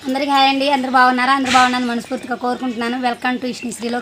అందరికీ హాయ్ అండి అందరు బాగున్నారా అందరు బాగున్నాను మనస్ఫూర్తిగా కోరుకుంటున్నాను వెల్కమ్ టు ఇష్ని శ్రీలో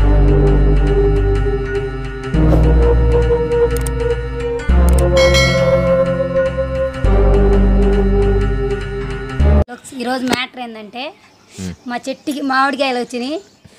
ఈరోజు మ్యాటర్ ఏంటంటే మా చెట్టుకి మామిడికాయలు వచ్చినాయి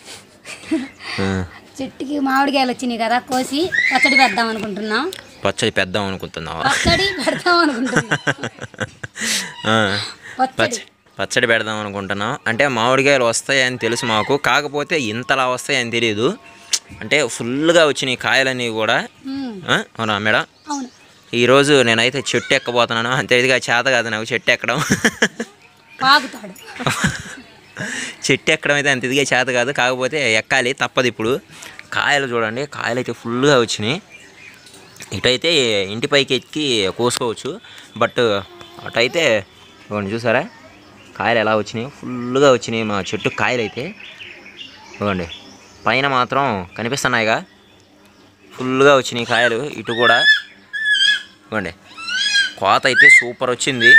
చెట్టుకి మామిడికాయలు వచ్చినాయి కదా కోసి పచ్చడి పెడదాం అనుకుంటున్నాం పచ్చడి పెద్దాం అనుకుంటున్నావా పచ్చడి పెడదాం అనుకుంటున్నాం ఆ. పచ్చడి పచ్చ పచ్చడి పెడదాం అనుకుంటున్నాం అంటే మామిడికాయలు వస్తాయని తెలుసు మాకు కాకపోతే ఇంతలా వస్తాయని తెలియదు అంటే ఫుల్గా వచ్చినాయి కాయలన్నీ కూడా మ్మ్. ఆ? అవునా మేడం అవును ఈరోజు నేనైతే చెట్టు ఎక్కబోతున్నాను అంతే ఇదిగా చేత కాదు నాకు చెట్టు ఎక్కడం పాగుతాడు చెట్టు ఎక్కడం అయితే అంత ఇదిగా చేత కాదు కాకపోతే ఎక్కాలి తప్పదు ఇప్పుడు కాయలు చూడండి కాయలు అయితే ఫుల్గా వచ్చినాయి ఇటైతే ఇంటి పైకి ఎక్కి కోసుకోవచ్చు బట్ అటైతే ఇవ్వండి చూసారా కాయలు ఎలా వచ్చినాయి ఫుల్గా వచ్చినాయి మా చెట్టు కాయలు అయితే ఇవ్వండి పైన మాత్రం కనిపిస్తున్నాయిగా ఫుల్గా వచ్చినాయి కాయలు ఇటు కూడా ఇవ్వండి కోత అయితే సూపర్ వచ్చింది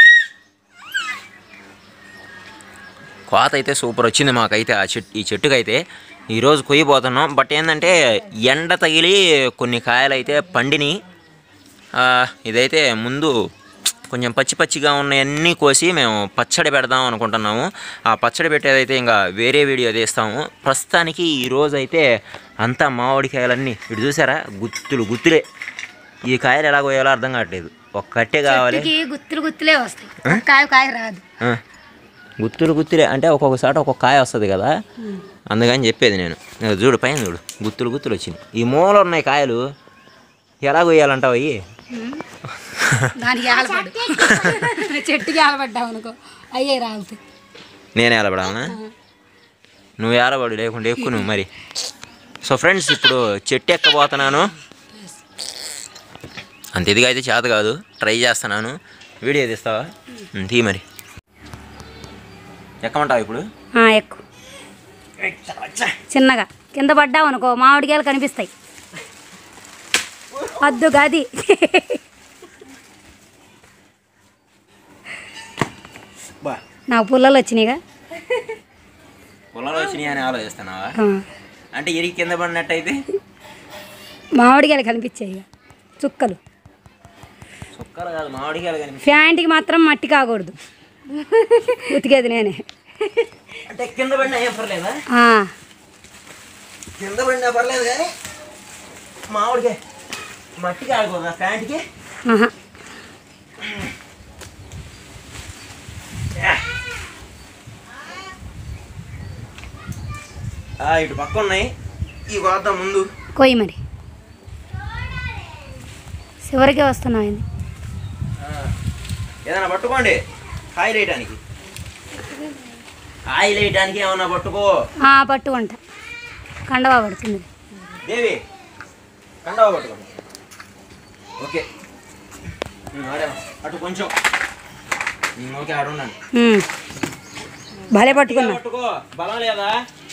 కోత అయితే సూపర్ వచ్చింది మాకైతే ఆ చెట్టు ఈ చెట్టుకైతే ఈరోజు కొయ్యబోతున్నాం బట్ ఏంటంటే ఎండ తగిలి కొన్ని కాయలు అయితే పండిని ఆ, ఇదైతే ముందు కొంచెం పచ్చి పచ్చిగా ఉన్నవన్నీ కోసి మేము పచ్చడి పెడదాం అనుకుంటున్నాము ఆ పచ్చడి పెట్టేదైతే ఇంకా వేరే వీడియో తీస్తాము ప్రస్తుతానికి ఈరోజు అయితే అంతా మామిడికాయలన్నీ ఇటు చూసారా గుత్తులు గుత్తులే ఈ కాయలు ఎలా కోయాలో అర్థం కావట్లేదు ఒక కట్టే కావాలి చెట్టుకి గుత్తులు గుత్తులే వస్తాయి ఒక కాయ కాయ రాదు ఆ, గుత్తులు గుత్తులే అంటే ఒక్కొక్కసారి ఒక్కొక్క కాయ వస్తుంది కదా అందుకని చెప్పేది నేను ఇదిగో చూడు పైన చూడు గుత్తులు గుత్తులు వచ్చింది ఈ మూల ఉన్నాయి కాయలు ఎలా కొయ్యాలంటావు అయ్యి దానికి ఆలపడు చెట్టుకి ఆలపడ్డావు అనుకో అయ్యే రాలుతాయి నేను ఏలబడాలనా నువ్వు ఏలబడు లేకుంటే ఎక్కువ నువ్వు మరి సో ఫ్రెండ్స్ ఇప్పుడు చెట్టు ఎక్కబోతున్నాను అంత ఇదిగా అయితే చేత కాదు ట్రై చేస్తున్నాను వీడియో తీస్తావా ఉం, తీ మరి ఎక్కమంటావు ఇప్పుడు ఆ, ఎక్కు చిన్నగా కింద పడ్డావు అనుకో మామిడికాయలు కనిపిస్తాయి వద్దు గది బా నాకు పుల్లలు వచ్చినాయిగా పొలాలు వచ్చినాయి అని ఆలోచిస్తున్నావా ఆ, అంటే ఇరిగి కింద పడినట్టయితే మామిడికాయలు కనిపించాయి ఇక చుక్కలు సుక్కలు కాదు మామిడికాయలు కనిపి ఫ్యాంట్కి మాత్రం మట్టి కాకూడదు ఉతికేది నేనే అంటే కింద పడినా ఏం పర్లేదా ఆ, కింద పడినా పర్లేదు కానీ మామిడికాయ మట్టి కాకూడదా ప్యాంట్కి ఆహా. ఆ, ఇటు పక్క ఉన్నాయి ఈ కోద్దాం ముందు కొయ్యి మరి చివరికి వస్తున్నావు ఏంది ఆ, ఏదైనా పట్టుకోండి కాయలు వేయటానికి కాయలు వేయటానికి ఏమన్నా పట్టుకో ఆ, పట్టుకుంటా కండవా పడుతుంది దేవి కండవ పట్టుకోండి ఓకే ఉమ్, ఆడాము. అటు కొంచెం ఉమ్, ఓకే ఆడున్నాను ఉమ్. భలే పట్టుకున్నా పట్టుకో బలం లేదా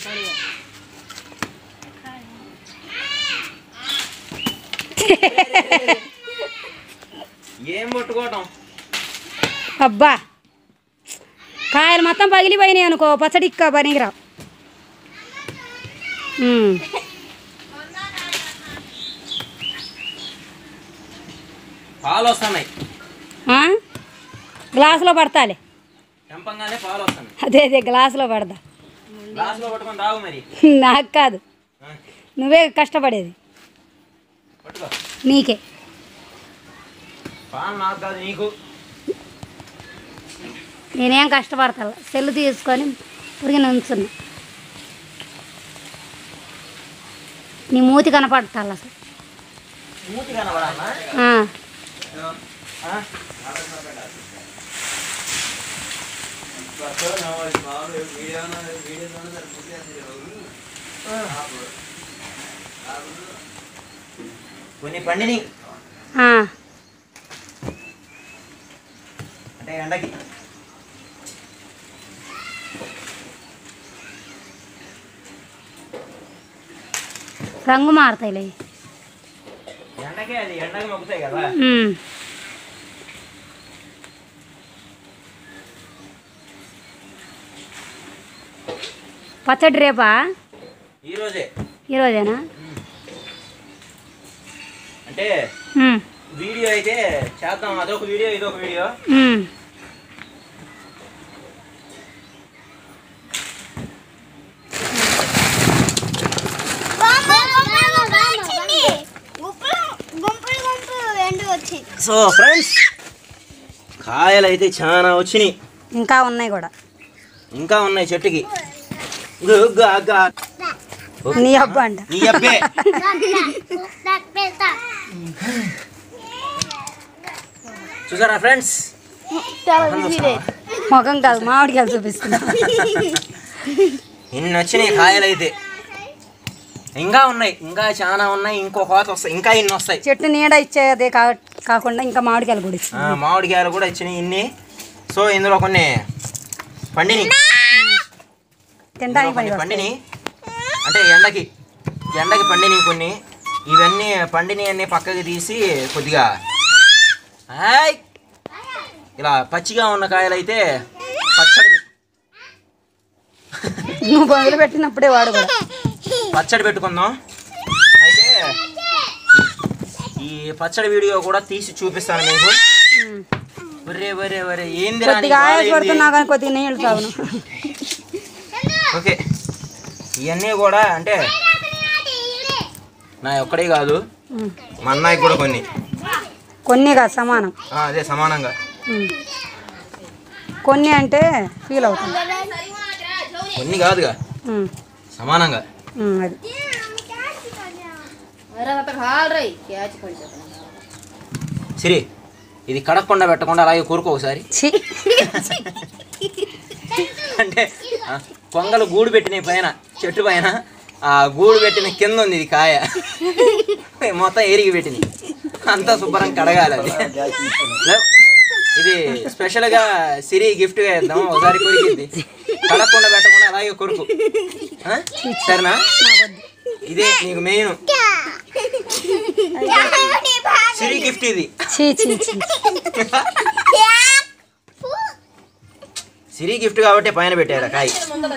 ఏం పట్టుకోవటం అబ్బా కాయలు మొత్తం పగిలిపోయినాయి అనుకో పచ్చడిక్క పనికిరావు ఉమ్. పాలు వస్తున్నాయి ఆ? గ్లాసులో పడతాలే తెంపంగానే పాలు వస్తున్నాయి అదే అదే గ్లాసులో పడదా గ్లాసులో పట్టుకొని తాగు మరి నాకు కాదు ఆ, నువ్వే కష్టపడేది పట్టుకో నీకే పాలు నాకు కాదు నీకు నేనేం కష్టపడతా సెల్లు తీసుకొని పురిగి నుంచున్నా నీ మూతి కనపడతా అసలు మూతి కనబడాలా ఆ. ఆ? కొన్ని పండిని ఆ. అంటే ఎండకి రంగు మారుతాయిలే ఎండకే అది ఎండకి మొక్కుతాయి కదా ఉమ్. పచ్చడి రేపా ఈరోజే ఈరోజేనా అంటే ఉమ్, వీడియో అయితే చేద్దాం అదొక వీడియో ఇదొక వీడియో ఉమ్. గుంపులు గుంపులు రెండు వచ్చింది సో ఫ్రెండ్స్ కాయలు అయితే చాలా వచ్చినాయి ఇంకా ఉన్నాయి కూడా ఇంకా ఉన్నాయి చెట్టుకి గు, గు, గు. నీ అబ్బా అంట నీ అబ్బే చూసారా ఫ్రెండ్స్ ముఖం కాదు మామిడికాయలు చూపిస్తున్నా ఇన్ని వచ్చినాయి కాయలు అయితే ఇంకా ఉన్నాయి ఇంకా చాలా ఉన్నాయి ఇంకో కోత వస్తాయి ఇంకా ఇన్ని వస్తాయి చెట్టు నీడ ఇచ్చేదే కా కాకుండా ఇంకా మామిడికాయలు కూడా ఆ, ఇచ్చింది మామిడికాయలు కూడా ఇచ్చినాయి ఇన్ని సో ఇందులో కొన్ని పండిని తినడానికి పని కొన్ని పండిని అంటే ఎండకి ఎండకి పండిని కొన్ని ఇవన్నీ పండిని అన్ని పక్కకి తీసి కొద్దిగా హాయ్ ఇలా పచ్చిగా ఉన్న కాయలు అయితే పచ్చడి నువ్వు మొదలు పెట్టినప్పుడే వాడు కూడా పచ్చడి పెట్టుకుందాం అయితే ఈ పచ్చడి వీడియో కూడా తీసి చూపిస్తాను మీకు ఉమ్. ఒరే ఒరే ఒరే ఏంది కొద్దిగా ఆయాస పడుతున్నా కానీ కొద్దిగా నీళ్ళు తాగును ఓకే ఇవన్నీ కూడా అంటే నా ఒక్కడే కాదు ఉమ్. మా అన్నయ్యకి కూడా కొన్ని కొన్ని కాదు సమానం ఆ, అదే సమానంగా ఉమ్. కొన్ని అంటే ఫీల్ అవుతుంది కొన్ని కాదుగా ఉమ్. సమానంగా ఉమ్, అది సిరి ఇది కడగకుండా పెట్టకుండా అలాగే కూరుకో ఒకసారి ఛీ అంటే ఆ, కొంగలు గూడు పెట్టిన పైన చెట్టు పైన ఆ గూడు పెట్టిన కింద ఉంది ఇది కాయ మొత్తం ఎరిగి పెట్టింది అంతా శుభ్రం కడగాలి అది లేవ్. ఇది స్పెషల్గా సిరి గిఫ్ట్గా ఇద్దాం ఒకసారి కొరికింది కడగకుండా పెట్టకుండా అలాగే కొరుకు ఆ? సరేనా నాకొద్దు ఇదే నీకు మెయిన్ సిరి గిఫ్ట్ ఇది చీ చీ చీ సిరి గిఫ్ట్ కాబట్టి పైన పెట్టారు కాయ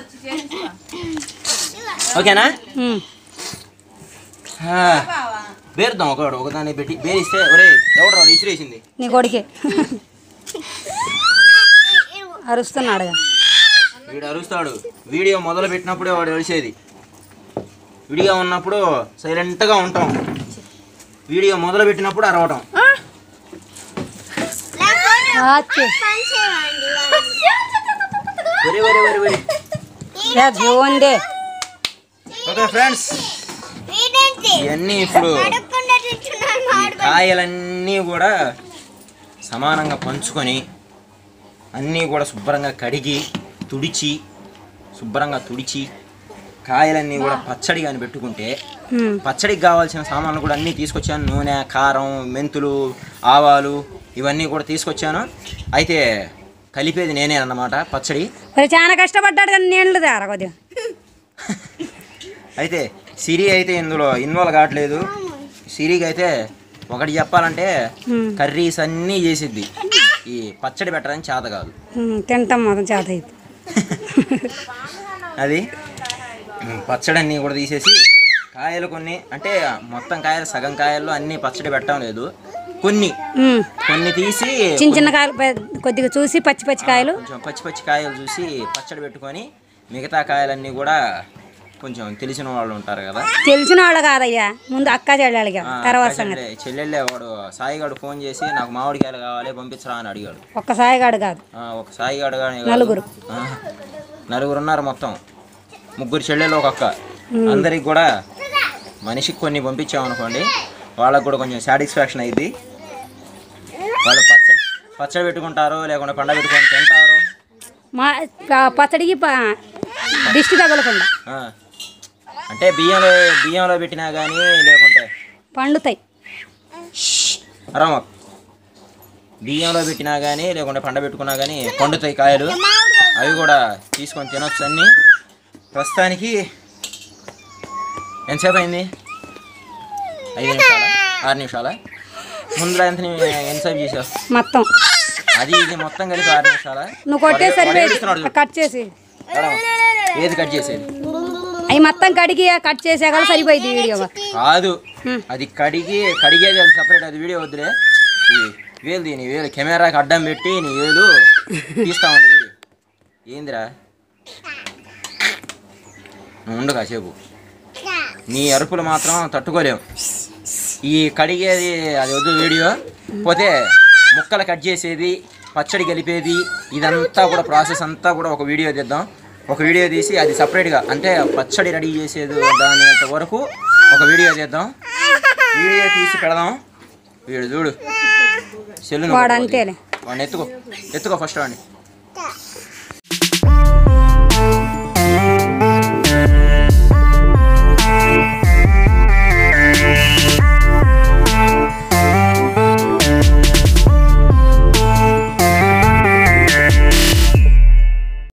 ఓకేనా ఉమ్. ఆ, బేరుద్దాం ఒకడు ఒకదాన్ని పెట్టి బేరిస్తే ఒరే ఎవడు రాడు ఇసిరేసింది నీ కొడుకే అరుస్తున్నాడుగా వీడు అరుస్తాడు వీడియో మొదలు పెట్టినప్పుడే వాడు అరిసేది వీడియో ఉన్నప్పుడు సైలెంట్గా ఉంటాం వీడియో మొదలు పెట్టినప్పుడు అరవటం ఆచ్చే. వరి వరి వరి వరి ఏ జోందే ఓకే ఫ్రెండ్స్ ఇవన్నీ ఇప్పుడు ఈ కాయలన్నీ కూడా సమానంగా పంచుకొని అన్నీ కూడా శుభ్రంగా కడిగి తుడిచి శుభ్రంగా తుడిచి కాయలన్నీ కూడా పచ్చడి కానీ పెట్టుకుంటే ఉమ్. పచ్చడికి కావాల్సిన సామాన్లు కూడా అన్నీ తీసుకొచ్చాను నూనె కారం మెంతులు ఆవాలు ఇవన్నీ కూడా తీసుకొచ్చాను అయితే కలిపేది నేనే అన్నమాట పచ్చడి మరి చాలా కష్టపడ్డాడు కానీ నీళ్ళు తేరా కొద్దిగా అయితే సిరి అయితే ఇందులో ఇన్వాల్వ్ కావట్లేదు సిరికి అయితే ఒకటి చెప్పాలంటే ఉమ్. కర్రీస్ అన్నీ చేసిద్ది ఈ పచ్చడి పెట్టడానికి చేత కాదు ఉమ్, తింటాం మాత్రం చేత అయితే అది ఉమ్, పచ్చడి అన్నీ కూడా తీసేసి కాయలు కొన్ని అంటే మొత్తం కాయలు సగం కాయల్లో అన్నీ పచ్చడి పెట్టడం లేదు కొన్ని ఉమ్. కొన్ని తీసి చిన్న చిన్న కాయలు పెద్ద- కొద్దిగా చూసి పచ్చి పచ్చి కాయలు కొంచెం పచ్చి పచ్చి కాయలు చూసి పచ్చడి పెట్టుకొని మిగతా కాయలన్నీ కూడా కొంచెం తెలిసిన వాళ్ళు ఉంటారు కదా తెలిసిన వాళ్ళు కాదయ్యా ముందు అక్క చెల్లెలిగా ఆ, తర్వాత అక్క సంగతి చెల్లె- చెల్లెళ్ళే వాడు సాయిగాడు ఫోన్ చేసి నాకు మామిడికాయలు కావాలి పంపించరా అని అడిగాడు ఒక్క సాయిగాడు కాదు ఆ, ఒక సాయిగాడు కానీ కాదు. నలుగురు. ఆ, నలుగురు ఉన్నారు మొత్తం ముగ్గురు చెల్లెలు ఒక అక్క అందరికి కూడా మనిషికి కొన్ని పంపించామనుకోండి వాళ్ళకు కూడా కొంచెం సాటిస్ఫాక్షన్ అయింది వాళ్ళు పచ్చడి పచ్చడి పెట్టుకుంటారు లేకుంటే పండ పెట్టుకొని తింటారు మా ప- పచ్చడికి ప- దిష్టి తగలకుండా ఆ, అంటే బియ్యంలో బియ్యంలో పెట్టినా కానీ లేకుంటే పండుతాయి అరామ బియ్యంలో పెట్టినా కానీ లేకుంటే పండ పెట్టుకున్నా కానీ పండుతాయి కాయలు అవి కూడా తీసుకొని తినొచ్చు అన్నీ ప్రస్తుతానికి ఎంతసేపు అయింది ఐదు నిమిషాలా ఆరు నిమిషాలా ముందులో ఎంత ని- ఎంతసేపు చేసావు మొత్తం అది ఇది మొత్తం కలిపి ఆరు నిమిషాలా నువ్వు కొట్టే వాడు- వాడు సరిపోయి ఏడుస్తున్నాడు చూడు. కట్ చేసి ఎడమ. ఏది కట్ చేసేది అవి మొత్తం కడిగి కట్ చేసాక సరిపోయింది వీడియో కాదు అది కడిగి కడిగేది అది సపరేట్ అది వీడియో వద్దులే ఈ వేలు దీని వేలు కెమెరాకి అడ్డం పెట్టి నీ వేలు తీస్తా ఉండు వీడియో ఏందిరా నువ్వు ఉండు కాసేపు నీ అరుపులు మాత్రం తట్టుకోలేము ఈ కడిగేది అది వద్దు వీడియో పోతే ముక్కలు కట్ చేసేది పచ్చడి కలిపేది ఇదంతా కూడా ప్రాసెస్ అంతా కూడా ఒక వీడియో తీద్దాం ఒక వీడియో తీసి అది సపరేట్గా అంటే పచ్చడి రెడీ చేసేది దాని అంత వరకు ఒక వీడియో తీద్దాం వీడియో తీసి పెడదాం వీడు చూడు సెల్లు వాడు అంతేలే వాడిని ఎత్తుకో ఎత్తుకో ఫస్ట్ వాడిని